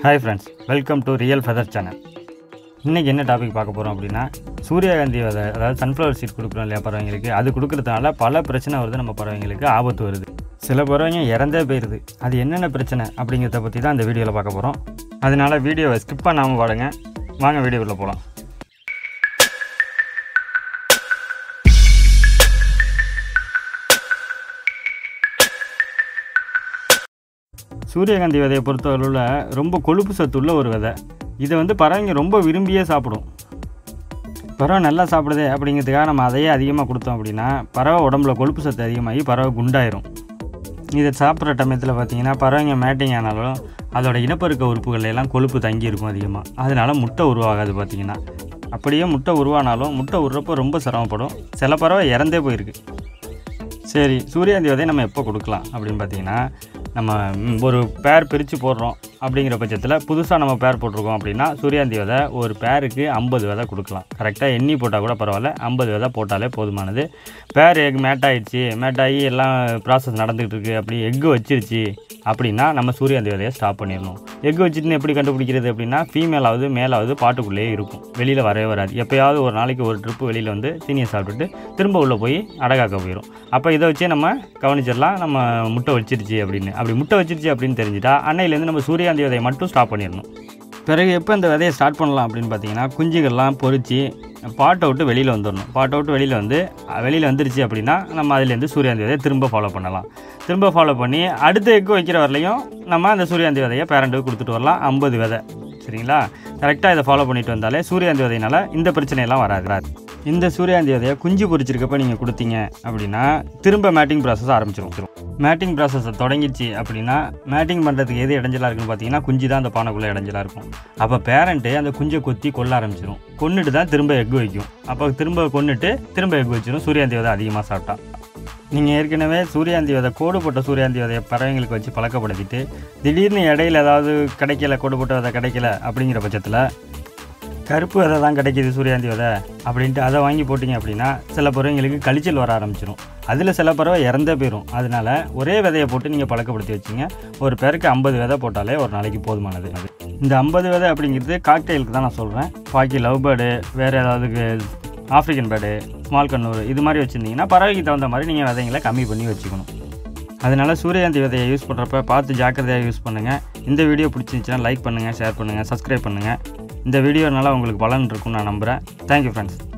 hi friends welcome to real feather channel இன்றைக்கி என்ன topic பார்க்க போகிறோம் அப்படின்னா சூரியகாந்தி விதை அதாவது சன்ஃப்ளவர் சீட் கொடுக்குறோம் இல்லையா பறவைங்களுக்கு அது கொடுக்கறதுனால பல பிரச்சனை வருது நம்ம பறவைங்களுக்கு ஆபத்து வருது சில பறவைங்க இறந்தே போயிடுது அது என்னென்ன பிரச்சனை அப்படிங்கிறத பற்றி தான் இந்த வீடியோவில் பார்க்க போகிறோம் அதனால வீடியோவை ஸ்கிப் பண்ணாமல் பாருங்க வாங்க வீடியோவில் போகலாம் சூரியகாந்தி விதையை பொறுத்தவரையில் ரொம்ப கொழுப்பு சத்துள்ள ஒரு விதை இதை வந்து பறவைங்க ரொம்ப விரும்பியே சாப்பிடும் பறவை நல்லா சாப்பிடுதே அப்படிங்கிறதுக்காக நம்ம அதையே அதிகமாக கொடுத்தோம் அப்படின்னா பறவை உடம்புல கொழுப்பு சத்து அதிகமாகி பறவை குண்டாயிரும் இதை சாப்பிட்ற டமயத்தில் பார்த்தீங்கன்னா பறவைங்க மேட்டிங் ஆனாலும் அதோட இனப்பெருக்க உறுப்புகள்ல எல்லாம் கொழுப்பு தங்கி இருக்கும் அதிகமாக அதனால முட்டை உருவாகாது பார்த்தீங்கன்னா அப்படியே முட்டை உருவானாலும் முட்டை உருறப்போ ரொம்ப சிரமப்படும் சில பறவை இறந்தே போயிருக்கு சரி சூரியகாந்தி விதையை நம்ம எப்போ கொடுக்கலாம் அப்படின்னு பார்த்தீங்கன்னா நம்ம ம், ஒரு பேர் பிரித்து போடுறோம் அப்படிங்கிற பட்சத்தில் புதுசாக நம்ம பேர் போட்டிருக்கோம் அப்படின்னா சூரியகாந்தி விதை ஒரு பேருக்கு ஐம்பது விதை கொடுக்கலாம் கரெக்டாக எண்ணி போட்டால் கூட பரவாயில்ல ஐம்பது விதை போட்டாலே போதுமானது பேர் எக் மேட் ஆயிடுச்சு மேட் ஆகி எல்லாம் ப்ராசஸ் நடந்துகிட்டு இருக்கு அப்படி எக்கு வச்சிருச்சு அப்படின்னா நம்ம சூரியகாந்தி விதையை ஸ்டாப் பண்ணிடணும் எக்கு வச்சுட்டு எப்படி கண்டுபிடிக்கிறது அப்படின்னா ஃபீமேலாவது மேலாவது பாட்டுக்குள்ளேயே இருக்கும் வெளியில் வரவே வராது எப்போயாவது ஒரு நாளைக்கு ஒரு ட்ரிப்பு வெளியில் வந்து தீனியை சாப்பிட்டுட்டு திரும்ப உள்ளே போய் அடகாக்க போயிடும் அப்போ இதை வச்சே நம்ம கவனிச்சிடலாம் நம்ம முட்டை வச்சிருச்சு அப்படின்னு அப்படி முட்டை வச்சிருச்சு அப்படின்னு தெரிஞ்சுட்டா அன்னையிலேருந்து நம்ம சூரியகாந்தி விதையை மட்டும் ஸ்டாப் பண்ணிடணும் பிறகு எப்போ இந்த விதையை ஸ்டார்ட் பண்ணலாம் அப்படின்னு பார்த்தீங்கன்னா குஞ்சுகள்லாம் பொறிச்சு பாட்டை விட்டு வெளியில் வந்துடணும் பாட்டை விட்டு வெளியில் வந்து வெளியில் வந்துருச்சு அப்படின்னா நம்ம அதுலேருந்து சூரியகாந்தி விதையை திரும்ப ஃபாலோ பண்ணலாம் திரும்ப ஃபாலோ பண்ணி அடுத்த எக்கு வைக்கிற வரலையும் நம்ம அந்த சூரியகாந்தி விதையை பேரண்ட்டுக்கு கொடுத்துட்டு வரலாம் ஐம்பது விதை சரிங்களா கரெக்டாக இதை ஃபாலோ பண்ணிட்டு வந்தாலே சூரியகாந்தி விதையினால இந்த பிரச்சனையெல்லாம் வராது இந்த சூரியகாந்தி விதையை குஞ்சு பொரிச்சிருக்கப்ப நீங்கள் கொடுத்தீங்க அப்படின்னா திரும்ப மேட்டிங் ப்ராசஸ் ஆரம்பிச்சிரும் மேட்டிங் ப்ராசஸை தொடங்கிடுச்சு அப்படின்னா மேட்டிங் பண்ணுறதுக்கு எது இடைஞ்சலாக இருக்குன்னு பார்த்தீங்கன்னா குஞ்சு தான் அந்த பானைக்குள்ளே இடைஞ்சலாக இருக்கும் அப்போ பேரண்ட்டு அந்த குஞ்சை கொத்தி கொல்ல ஆரம்பிச்சிடும் கொன்னுட்டு தான் திரும்ப எக் வைக்கும் அப்போ திரும்ப கொன்னுட்டு திரும்ப எக் வச்சிடும் சூரியகாந்தி விதை அதிகமாக சாப்பிட்டா நீங்கள் ஏற்கனவே சூரியகாந்தி விதை கோடு போட்ட சூரியகாந்தி விதையை பறவைங்களுக்கு வச்சு பழக்கப்படுத்திட்டு திடீர்னு இடையில ஏதாவது கிடைக்கல கோடு போட்ட விதை கிடைக்கல அப்படிங்கிற பட்சத்தில் கருப்பு விதை தான் கிடைக்கிது சூரியகாந்தி விதை அப்படின்ட்டு அதை வாங்கி போட்டிங்க அப்படின்னா சில பறவைங்களுக்கு கழிச்சல் வர ஆரம்பிச்சிடும் அதில் சில பறவை இறந்தே போயிடும் அதனால ஒரே விதையை போட்டு நீங்கள் பழக்கப்படுத்தி வச்சிங்க ஒரு பேருக்கு ஐம்பது விதை போட்டாலே ஒரு நாளைக்கு போதுமானது அது இந்த ஐம்பது விதை அப்படிங்கிறது காக்டெயிலுக்கு தான் நான் சொல்கிறேன் பாக்கி லவ் பேர்டு வேறு ஏதாவது ஆஃப்ரிக்கன் பேர்டு ஸ்மால் கண்ணூர் இது மாதிரி வச்சுருந்தீங்கன்னா பறவைக்கு தகுந்த மாதிரி நீங்கள் விதைங்களை கம்மி பண்ணி வச்சுக்கணும் அதனால சூரியகாந்தி விதையை யூஸ் பண்ணுறப்ப பார்த்து ஜாக்கிரதையாக யூஸ் பண்ணுங்கள் இந்த வீடியோ பிடிச்சிருந்துச்சுன்னா லைக் பண்ணுங்கள் ஷேர் பண்ணுங்கள் சப்ஸ்கிரைப் பண்ணுங்கள் இந்த வீடியோனால உங்களுக்கு பலன் இருக்கும்னு நான் நம்புகிறேன் தேங்க்யூ ஃப்ரெண்ட்ஸ்